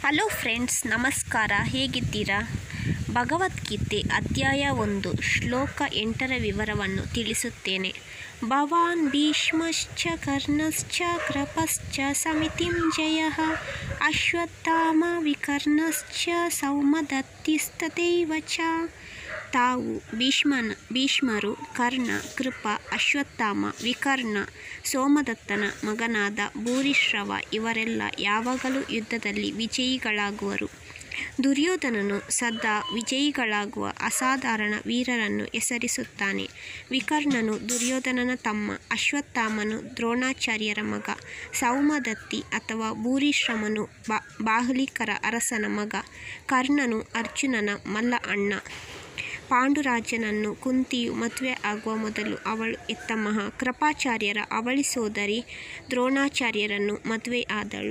hello friends ನಮಸ್ಕಾರ ಹೇಗಿದ್ದೀರಾ ಭಗವದ್ಗೀತೆ ಅಧ್ಯಾಯ ಒಂದು ಶ್ಲೋಕ ಎಂಟರ ವಿವರವನ್ನು ತಿಳಿಸುತ್ತೇನೆ ಭವಾನ್ ಭೀಷ್ಮಶ್ಚ ಕರ್ಣಶ್ಚ ಕೃಪಶ್ಚ ಸಮಿತಿಂ ಜಯ ಅಶ್ವತ್ಥಾಮ ವಿಕರ್ಣಶ್ಚ ಸೌಮದತ್ತಿಸ್ತತೈವ ಚ ತಾವು ಭೀಷ್ಮನ ಭೀಷ್ಮರು ಕರ್ಣ ಕೃಪ ಅಶ್ವತ್ಥಾಮ ವಿಕರ್ಣ ಸೋಮದತ್ತನ ಮಗನಾದ ಭೂರಿಶ್ರವ ಇವರೆಲ್ಲ ಯಾವಾಗಲೂ ಯುದ್ಧದಲ್ಲಿ ವಿಜಯಿಗಳಾಗುವರು ದುರ್ಯೋಧನನು ಸದಾ ವಿಜಯಿಗಳಾಗುವ ಅಸಾಧಾರಣ ವೀರರನ್ನು ಹೆಸರಿಸುತ್ತಾನೆ ವಿಕರ್ಣನು ದುರ್ಯೋಧನನ ತಮ್ಮ ಅಶ್ವತ್ಥಾಮನು ದ್ರೋಣಾಚಾರ್ಯರ ಮಗ ಸೌಮದತ್ತಿ ಅಥವಾ ಭೂರಿಶ್ರಮನು ಬಾ ಬಾಹುಲಿಕರ ಅರಸನ ಮಗ ಕರ್ಣನು ಅರ್ಜುನನ ಮಲ್ಲ ಅಣ್ಣ ಪಾಂಡುರಾಜನನ್ನು ಕುಂತಿಯು ಮದುವೆ ಆಗುವ ಮೊದಲು ಅವಳು ಎತ್ತ ಮಹಾ ಕೃಪಾಚಾರ್ಯರ ಅವಳಿ ಸೋದರಿ ದ್ರೋಣಾಚಾರ್ಯರನ್ನು ಮದುವೆ ಆದಳು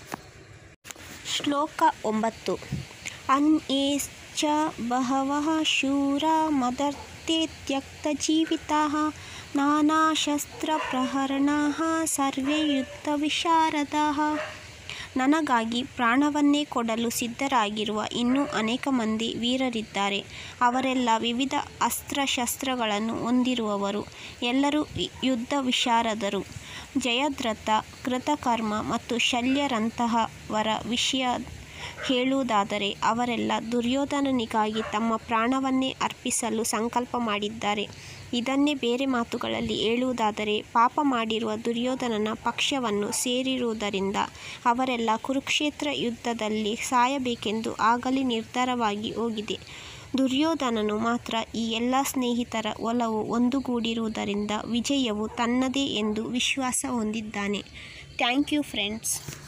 ಶ್ಲೋಕ ಒಂಬತ್ತು ಅನ್ಯೇಶ್ಚ ಬಹವಃ ಶೂರ ಮದರ್ತೆ ತ್ಯಕ್ತಜೀವಿತಾಃ ನಾನಾಶಸ್ತ್ರಪ್ರಹರಣಾಃ ಸರ್ವೇ ಯುದ್ಧವಿಶಾರದಾಃ ನನಗಾಗಿ ಪ್ರಾಣವನ್ನೇ ಕೊಡಲು ಸಿದ್ಧರಾಗಿರುವ ಇನ್ನೂ ಅನೇಕ ಮಂದಿ ವೀರರಿದ್ದಾರೆ ಅವರೆಲ್ಲ ವಿವಿಧ ಅಸ್ತ್ರಶಸ್ತ್ರಗಳನ್ನು ಹೊಂದಿರುವವರು ಎಲ್ಲರೂ ಯುದ್ಧ ವಿಶಾರದರು ಜಯದ್ರಥ ಕೃತಕರ್ಮ ಮತ್ತು ಶಲ್ಯರಂತಹವರ ವಿಷಯ ಹೇಳುವುದಾದರೆ ಅವರೆಲ್ಲ ದುರ್ಯೋಧನನಿಗಾಗಿ ತಮ್ಮ ಪ್ರಾಣವನ್ನೇ ಅರ್ಪಿಸಲು ಸಂಕಲ್ಪ ಮಾಡಿದ್ದಾರೆ ಇದನ್ನೇ ಬೇರೆ ಮಾತುಗಳಲ್ಲಿ ಹೇಳುವುದಾದರೆ ಪಾಪ ಮಾಡಿರುವ ದುರ್ಯೋಧನನ ಪಕ್ಷವನ್ನು ಸೇರಿರುವುದರಿಂದ ಅವರೆಲ್ಲ ಕುರುಕ್ಷೇತ್ರ ಯುದ್ಧದಲ್ಲಿ ಸಾಯಬೇಕೆಂದು ಆಗಲೇ ನಿರ್ಧಾರವಾಗಿ ಹೋಗಿದೆ ದುರ್ಯೋಧನನು ಮಾತ್ರ ಈ ಎಲ್ಲ ಸ್ನೇಹಿತರ ಒಲವು ಒಂದುಗೂಡಿರುವುದರಿಂದ ವಿಜಯವು ತನ್ನದೇ ಎಂದು ವಿಶ್ವಾಸ ಹೊಂದಿದ್ದಾನೆ ಥ್ಯಾಂಕ್ ಯು ಫ್ರೆಂಡ್ಸ್